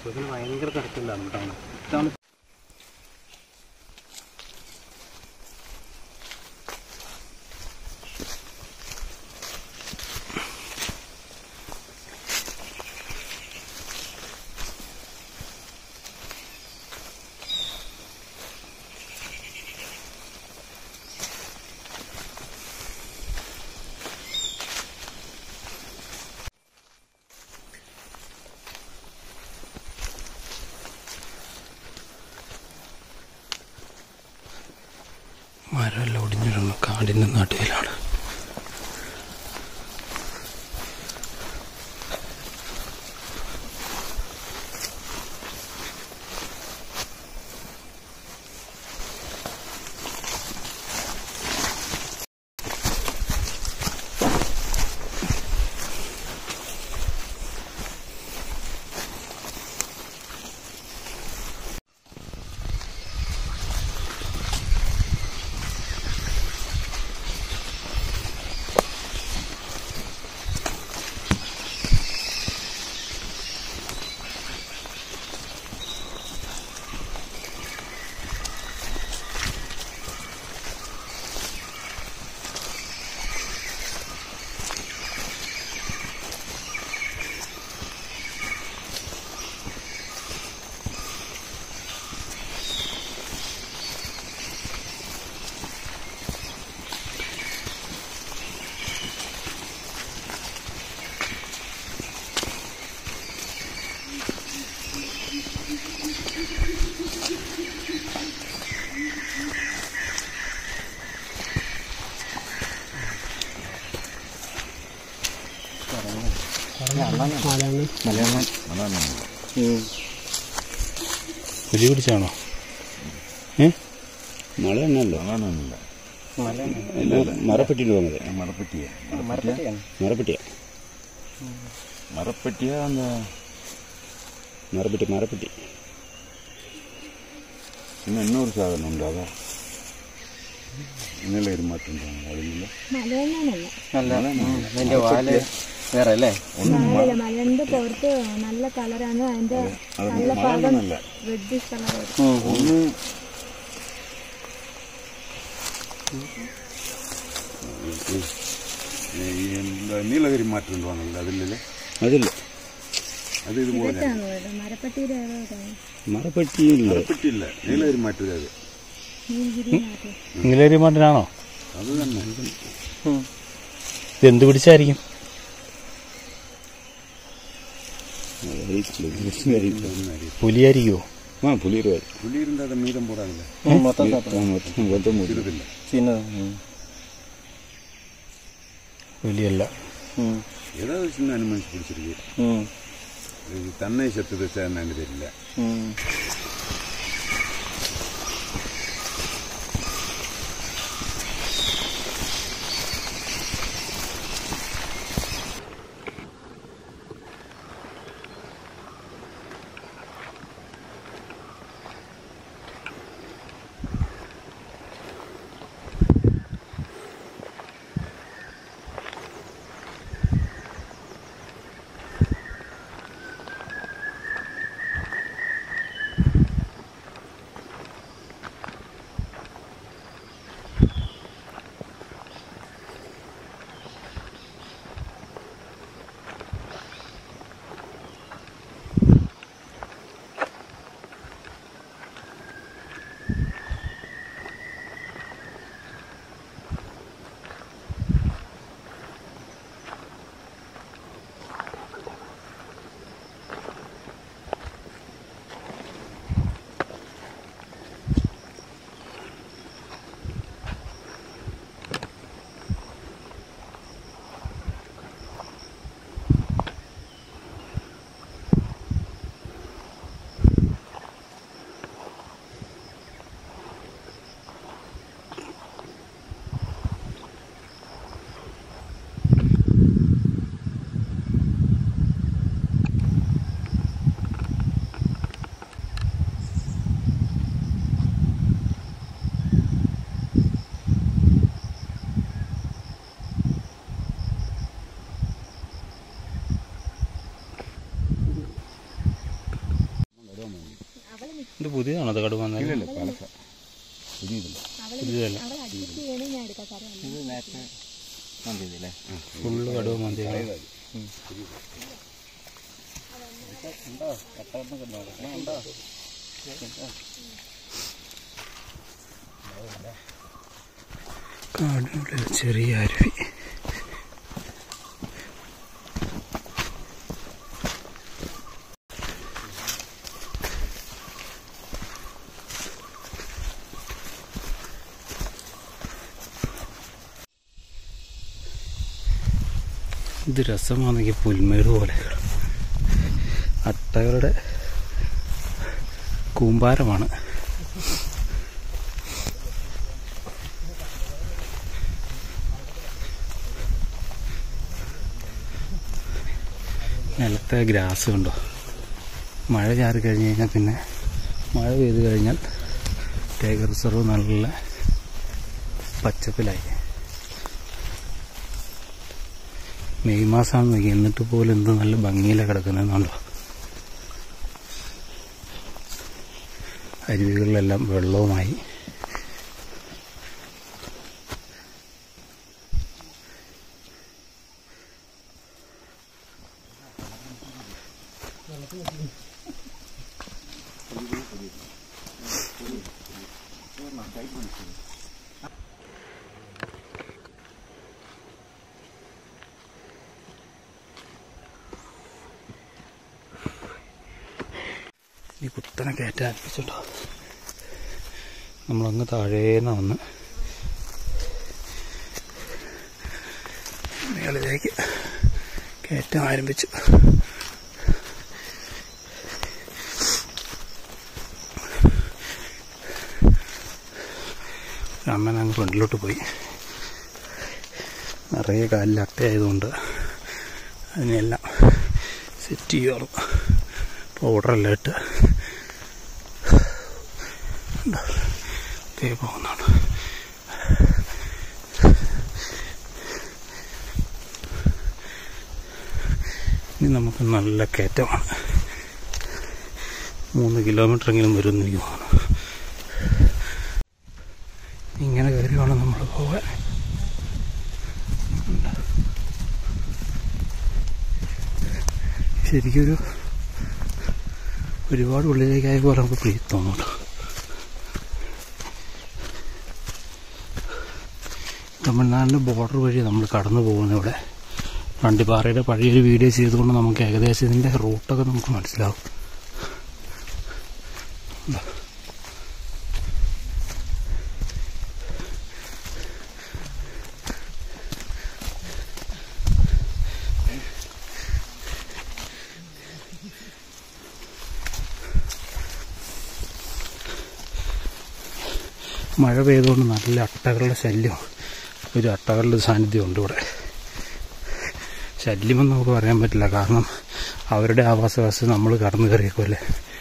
അശോകന് ഭയങ്കര തിരക്കില്ലാണ് ടൗണ് ഇതാണ് മരമെല്ലാം ഒടിഞ്ഞിടുന്നു കാടിൻ്റെ നടുവിലാണ് പുലി പിടിച്ചാണോ ഏ മഴ തന്നെയല്ലോ മരപ്പെട്ടിട്ട് വന്നത് മരപ്പെട്ടിയ മരപ്പെട്ടിയ മരപ്പെട്ടിയ அந்த മരപ്പെട്ടി മരപ്പെട്ടി இன்னும் இன்னொரு சாதனம் உண்டு அதான் നീലഗിരി മാറ്റുണ്ടാകും അതിലില്ല മലയൊന്നുമല്ല അതിന്റെ വാല് വേറെ അല്ലേ മലയില്ല മലന്റെ പുറത്ത് നല്ല കളറാണ് അതിന്റെ അത് നല്ല ഭാഗം മലയൊന്നുമല്ല റെഡിഷ് കളർ ഒന്ന് ഈ എന്താ നീലഗിരി മാറ്റുണ്ടാകുന്നില്ല അതിലല്ലേ അതില്ല അത് ഇതുപോലെ ഇതാണ് വീട് മരപ്പട്ടിയുടെ ഏതോ ഇതാണ്. മരപ്പെട്ടിയില്ല മരപ്പെട്ടിയില്ല നീലഗിരി മാറ്റൂല അത് നീലഗിരി നാട്ടിൽ നീലഗിരി മട്ടനാണോ അത് തന്നെ ഇത് എന്ത് പിടിച്ചായിരിക്കും പുലിയായിരിക്കുമോ ആ പുലിയുടെ പുലിയിരുന്ന അത് മീതം പോടാനില്ല മൊത്തം സാപ്പിടും. ഇരുതില്ല ചിന്നത് പുലിയല്ല ஏதாவது சின்ன அனிமல்ஸ் பிடிச்சிருக்கு இது தன்னை செத்துது என்னன்னு தெரியல പുതിയതാണോ അത് കടുവ ഇല്ലല്ല പഴക്ക പുതിയതില്ല പുതിയതല്ല അവൾ അഡ്ജസ്റ്റ് ചെയ്യണേ ഞാൻ എടുക്കാം സാറേ ഇത് നേരത്തെ മന്തിയല്ലേ ഫുള്ള് കടുവ മന്തി ഉണ്ടോ എട്ടായിരം കിട്ടുന്നുണ്ടോ ഉണ്ടോ കാടിനുള്ളിൽ ചെറിയ അരുവി ഇത് രസമാണെങ്കിൽ പുൽമേട് പോലെ അട്ടകളുടെ കൂമ്പാരമാണ് നിലത്തെ ഗ്രാസ് കണ്ടോ മഴ ചാറി കഴിഞ്ഞ് കഴിഞ്ഞാൽ പിന്നെ മഴ പെയ്ത് കഴിഞ്ഞാൽ ടൈഗർ റിസർവ് നല്ല പച്ചപ്പിലായി മെയ് മാസമാണെന്ന് നോക്കി എന്നിട്ട് പോലും എന്ത് നല്ല ഭംഗിയിലാണ് കിടക്കുന്നതെന്നുണ്ടോ അരുവികളിലെല്ലാം വെള്ളവുമായി ഈ കുത്തനെ കയറ്റാൻ ആരംഭിച്ചിട്ടോ നമ്മളങ്ങ് താഴേന്ന് വന്ന് മേളിലേക്ക് കയറ്റം ആരംഭിച്ചു അമ്മൻ അങ്ങ് ഫ്രണ്ടിലോട്ട് പോയി നിറയെ കാലിൽ അട്ടയായതുകൊണ്ട് അതിനെല്ലാം സെറ്റ് ചെയ്യോളും പൗഡറെല്ലാം ഇട്ട് ദേ പോകുന്നതാണ് ഇനി നമുക്ക് നല്ല കയറ്റമാണ് മൂന്ന് കിലോമീറ്റർ എങ്കിലും വരും എന്ന് എനിക്ക് തോന്നുന്നു ഇങ്ങനെ കയറി വേണം നമ്മൾ പോകാൻ ശരിക്കൊരു ഒരുപാട് ഉള്ളിലേക്കായ പോലെ നമുക്ക് ഫീൽ തോന്നുന്നു തമിഴ്നാടിൻ്റെ ബോർഡർ വഴി നമ്മൾ കടന്നു പോകുന്നു ഇവിടെ വണ്ടിപ്പാറയുടെ പഴയൊരു വീഡിയോ ചെയ്തുകൊണ്ട് നമുക്ക് ഏകദേശം ഇതിൻ്റെ റൂട്ടൊക്കെ നമുക്ക് മനസ്സിലാവും മഴ പെയ്തുകൊണ്ട് നല്ല അട്ടകളുടെ ശല്യം ഒരു അട്ടകളുടെ സാന്നിധ്യമുണ്ട് ഇവിടെ ശല്യമെന്ന് നമുക്ക് പറയാൻ പറ്റില്ല കാരണം അവരുടെ ആവാസ വ്യവസ്ഥ നമ്മൾ കടന്നു കയറിയേക്കുമല്ലേ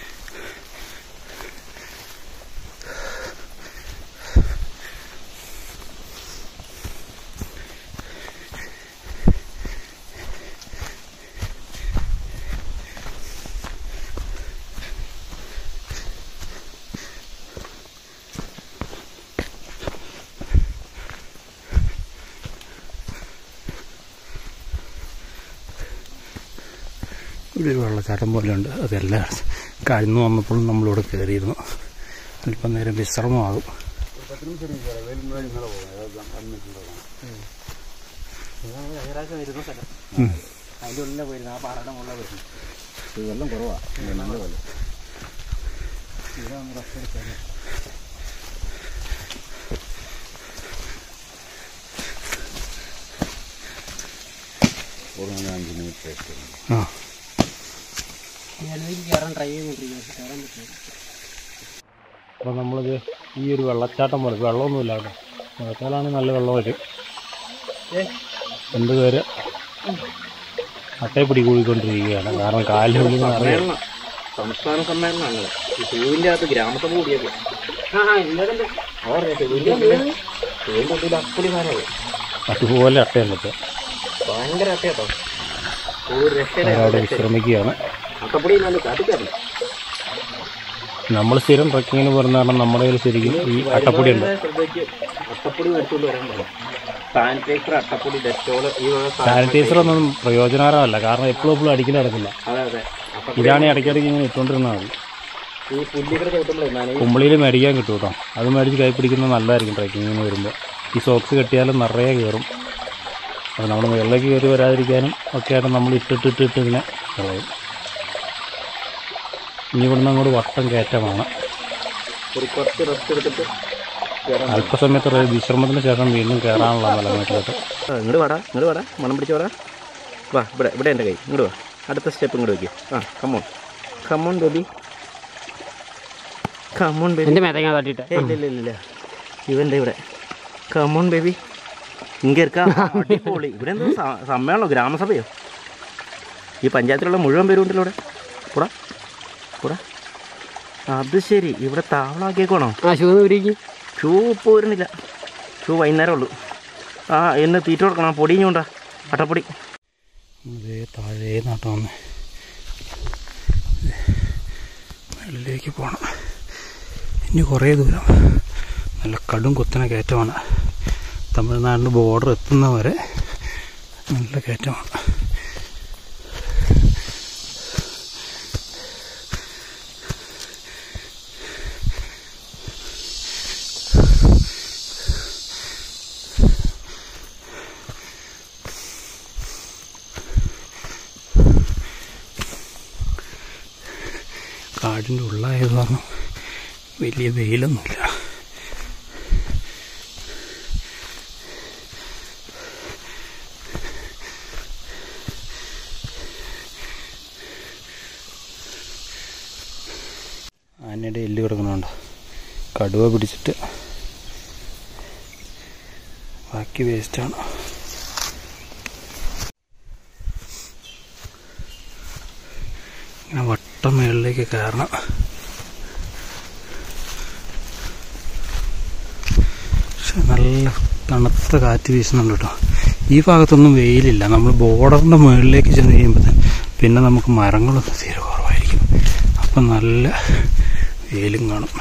ഇവിടെ ഒരു വെള്ളച്ചാട്ടം പോലെ ഉണ്ട് അതെല്ലാം കഴിഞ്ഞു വന്നപ്പോഴും നമ്മളിവിടെ കയറിയിരുന്നു അല്പം നേരം വിശ്രമമാകും പത്ത് നിമിഷം ഇരിക്കും സാറേ. വെയിൽ മുഴുവൻ ഇന്നലെ പോകും ഏതാ അന്വേഷിച്ചിട്ടുണ്ടാവും ഒരാഴ്ച വരുന്ന സ്ഥലം അതിൻ്റെ ഉള്ളിലെ പോയിരുന്നു ആ പാറയുടെ മുകളിലെ പോയിരുന്നു ഇത് വെള്ളം കുറവാണ് നല്ല വെള്ളം ഇവിടെ ഒന്ന് റെസ്റ്റ് എടുക്കാൻ ഒരു മണി അഞ്ച് മിനിറ്റ് ആയിട്ട് ആ ഞാനിലേക്ക് കയറാൻ ട്രൈ ചെയ്തുകൊണ്ടിരിക്കുന്നു പക്ഷെ കയറാൻ പറ്റില്ല അപ്പോൾ നമ്മളിത് ഈ ഒരു വെള്ളച്ചാട്ടം പോലെ വെള്ളമൊന്നുമില്ല അവിടെ മഴക്കാലാണെങ്കിൽ നല്ല വെള്ളം വരും രണ്ട് പേര് അട്ടയെ പിടി കൂടിക്കൊണ്ടിരിക്കുകയാണ് കാരണം കാലിൽ ഉള്ളിൽ നിറയെ സംസ്ഥാന സമ്മേളനമാണ് ഈ പൂവിന്റെ അകത്ത് ഗ്രാമസഭ കൂടിയത് ആ ഇന്നലെ പൂവിന്റെ പൂവിന്റെ ഉള്ളിൽ അപ്പടി സാധനമാണ് അതുപോലെ അട്ടയുള്ളത് ഭയങ്കര അട്ടയാട്ടോ ഒരു രക്ഷയില്ല അവരവിടെ വിശ്രമിക്കുകയാണ് അട്ടപ്പൊടി നല്ല കാട്ടിക്കാറില്ല നമ്മൾ സ്ഥിരം ട്രക്കിങ്ങിന് പോകുന്ന കാരണം നമ്മുടെ കയ്യിൽ ശരിക്കും ഈ അട്ടപ്പൊടി ഉണ്ട് ശ്രദ്ധയ്ക്ക് അട്ടപ്പൊടി മേടിച്ചുകൊണ്ട് വരാൻ പറഞ്ഞു സാനിറ്റൈസർ അട്ടപ്പൊടി ഡെറ്റോള് ഈ വക സാധനം- സാനിറ്റൈസർ ഒന്നും പ്രയോജനകരമല്ല കാരണം എപ്പോഴും എപ്പോഴും അടിക്കൽ നടക്കില്ല അതെ അതെ അപ്പൊ ഇതാണ് ഈ ഇടയ്ക്കിടയ്ക്ക് ഇങ്ങനെ ഇട്ടുകൊണ്ടിരുന്നാൽ മതി ഈ പുല്ലിക്കട ചവിട്ടുമ്പോഴേ നനയും കുമ്പളിയിൽ മേടിക്കാൻ കിട്ടും കേട്ടോ അത് മേടിച്ച് കൈ പിടിക്കുന്നത് നല്ലതായിരിക്കും ട്രക്കിങ്ങിന് വരുമ്പോൾ ഈ സോക്സ് കെട്ടിയാലും നിറയെ കയറും അപ്പോൾ നമ്മൾ മുകളിലേക്ക് കയറി വരാതിരിക്കാനും ഒക്കെ ആയിട്ട് നമ്മൾ ഇട്ടിട്ടിട്ടിട്ട് ഇതിനെ കളയും ഇനി ഇവിടുന്ന് അങ്ങോട്ട് വട്ടം കയറ്റമാണ് ഒരു കുറച്ച് റെസ്റ്റ് എടുത്തിട്ട് കയറാൻ അല്പസമയത്ത് റെ- വിശ്രമത്തിന് ശേഷം വീണ്ടും കയറാനുള്ള മലമേട്ടിലോട്ട് ആ, ഇങ്ങോട്ട് വാടാ ഇങ്ങോട്ട് വാടാ മണം പിടിച്ച് വാടാ വാ ഇവിടെ ഇവിടെ എൻ്റെ കൈ ഇങ്ങോട്ട് വാ അടുത്ത സ്റ്റെപ്പ് ഇങ്ങോട്ട് വയ്ക്കും ആ come on come on baby come on baby എൻ്റെ മേതങ്ങ തട്ടിയിട്ട് ഇല്ല ഇല്ല ഇല്ല ഇവൻ്റെ ഇവിടെ കമോൺ ബേബി ഇங்கே இருக்கா അടിപൊളി ഇവിടെ എന്തോ സ- സമ്മേളനോ ഗ്രാമസഭയോ ഈ പഞ്ചായത്തിലുള്ള മുഴുവൻ പേരും ഉണ്ടല്ലോ ഇവിടെ കൂടാ കൂടാ അത് ശരി ഇവിടെ താവളാക്കിയേക്കണോ ആ ഷൂ ഉരുക്കി ഷൂ ഇപ്പോൾ വരുന്നില്ല ഷൂ വൈകുന്നേരം ഉള്ളൂ ആ എന്ന് തീറ്റ കൊടുക്കണം പൊടിഞ്ഞുകൊണ്ടാ അട്ടപ്പൊടി അതേ താഴേ നാട്ടോ വന്ന് വെള്ളിലേക്ക് പോകണം ഇനി കുറേ ദൂരം നല്ല കടും കുത്തനെ കയറ്റമാണ് തമിഴ്നാടിൻ്റെ ബോർഡർ എത്തുന്നവരെ നല്ല കയറ്റമാണ് കാടിൻ്റെ ഉള്ളായത് കാരണം വലിയ വെയിലൊന്നുമില്ല ആനയുടെ എല്ല് കിടക്കണുണ്ടോ കടുവ പിടിച്ചിട്ട് ബാക്കി വേസ്റ്റാണ് ഇങ്ങനെ വട്ടം മേളിലേക്ക് കയറണം പക്ഷെ നല്ല തണുത്ത കാറ്റ് വീശുന്നുണ്ട് കേട്ടോ ഈ ഭാഗത്തൊന്നും വെയിലില്ല നമ്മൾ ബോർഡറിൻ്റെ മുകളിലേക്ക് ചെന്ന് കഴിയുമ്പോൾ തന്നെ പിന്നെ നമുക്ക് മരങ്ങളൊന്നും തീരെ കുറവായിരിക്കും അപ്പം നല്ല വെയിലും കാണും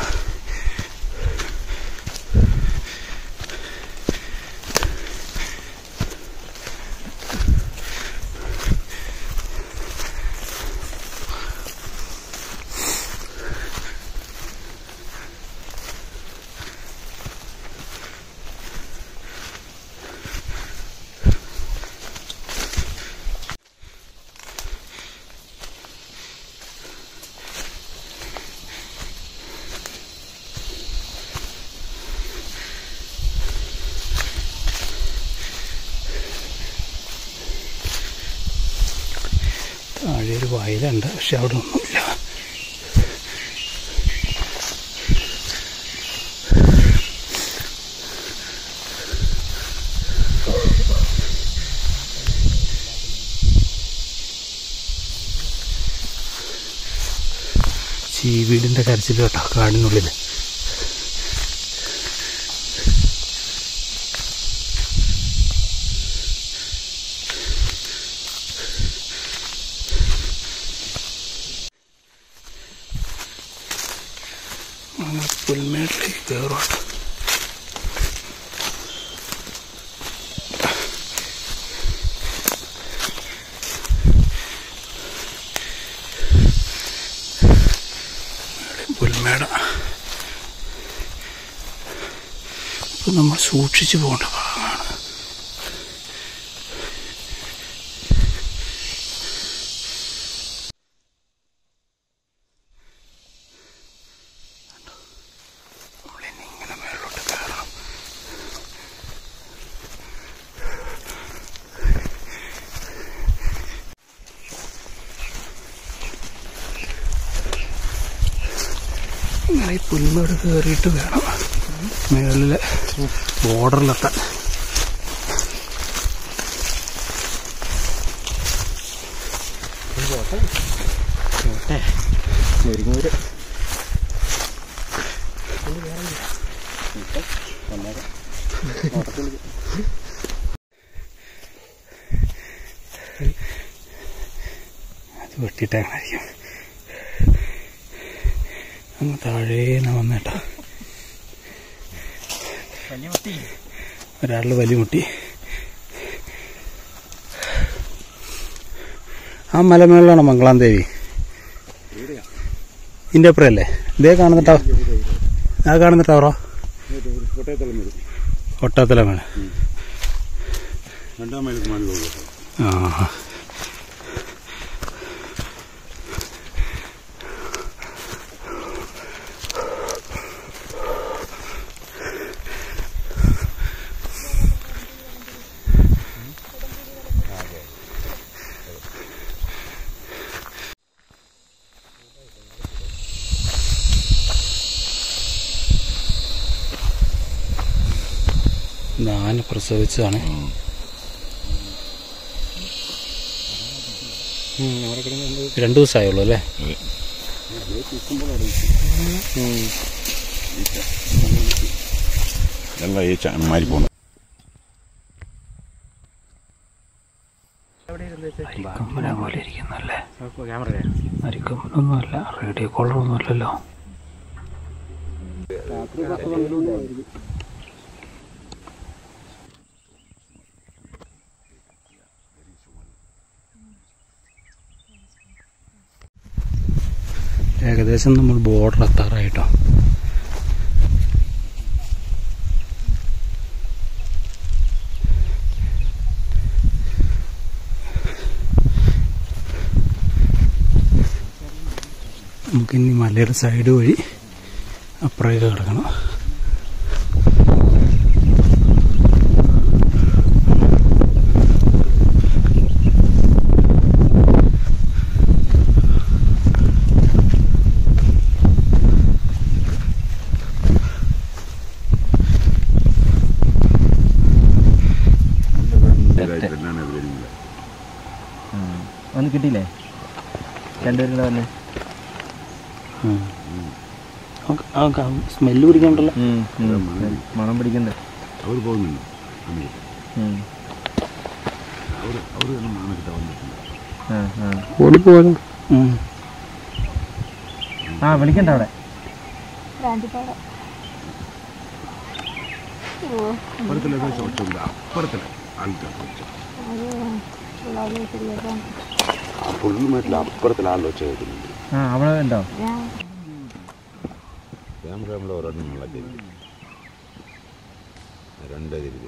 താഴെ ഒരു വയലുണ്ട് പക്ഷെ അവിടെ ഒന്നുമില്ല ചീവീടിൻ്റെ കരച്ചിൽ കേട്ടോ കാടിനുള്ളിൽ അങ്ങനെ പുൽമേട്ടിലേക്ക് കയറുവാട്ടോ പുൽമേട ഇപ്പം നമ്മൾ സൂക്ഷിച്ചു പോകേണ്ട ഭാഗമാണ് നമ്മളിനി ഇങ്ങനെ മേലോട്ട് കയറണം ഇങ്ങനെ ഈ പുൽമേട് കയറിയിട്ട് വേണം മേളിലെ ബോർഡറിലെത്താൻ മുരിങ്ങൂര് അത് വെട്ടിയിട്ടായിരിക്കും അങ്ങ് താഴേന്ന് വന്നേട്ടാ ഒരാളിൽ വലിയ മുട്ടി ആ മലമേളിലാണോ മംഗളാം ദേവി ഇതിൻ്റെ അപ്പുറമല്ലേ ഇതേ കാണുന്ന ടവർ ആ കാണുന്ന ടവറോ കോട്ടയത്തോളം വരും ഒട്ടാത്തല മേള രണ്ടാം മൈലിക്ക് മേളിലുള്ള ആ ഞാൻ പ്രസവിച്ചതാണ് രണ്ടു ദിവസമായുള്ളൂ അല്ലേ എല്ലാം ഈ ചാണന്മാരി പോകുന്നു അരിക്കൊമ്പന പോലെ ഇരിക്കുന്നല്ലേ ക്യാമറ അരിക്കൊമ്പനൊന്നുമല്ല റേഡിയോ കോളറൊന്നും അല്ലല്ലോ ഏകദേശം നമ്മൾ ബോർഡർ എത്താറായിട്ടോ നമുക്കിനി മലയുടെ സൈഡ് വഴി അപ്പുറത്തേക്ക് കിടക്കണം എന്നാണ് അത് വരുന്നത് ഒന്ന് കിട്ടിയില്ലേ രണ്ടുപേരും കൂടെ വന്ന് സ്മെല്ല് പിടിക്കണ്ടല്ലോ മണം പിടിക്കണ്ടേ അവർ പോകുന്നുണ്ട് അമേരിക്ക അവർ അവർ തന്നെ മാനക്കിட்ட വന്നിട്ടുണ്ട് ഓടിപ്പോയതും ആ വിളിക്കണ്ട അവിടെ രാണ്ടിപ്പാട അപ്പുറത്തിലെ ചോച്ചുണ്ട് അപ്പുറത്തിലെ ആൾക്കാർ ചോദിച്ചു അത് ശരിയാക്കാം ആ പുള്ളിമാറ്റിൽ അപ്പുറത്തിലെ ആൾ വെച്ച് കേൾക്കുന്നുണ്ട് ആ അവിടെ ഉണ്ടോ ഞാൻ ക്യാമറ നമ്മൾ ഒരെണ്ണം മുളക്കി രണ്ടേ തിരികെ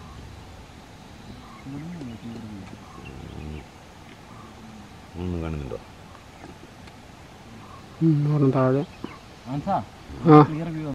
ഒന്ന് കാണുന്നുണ്ടോ താഴെ ആൻസാ ആ ക്ലിയർ വ്യൂ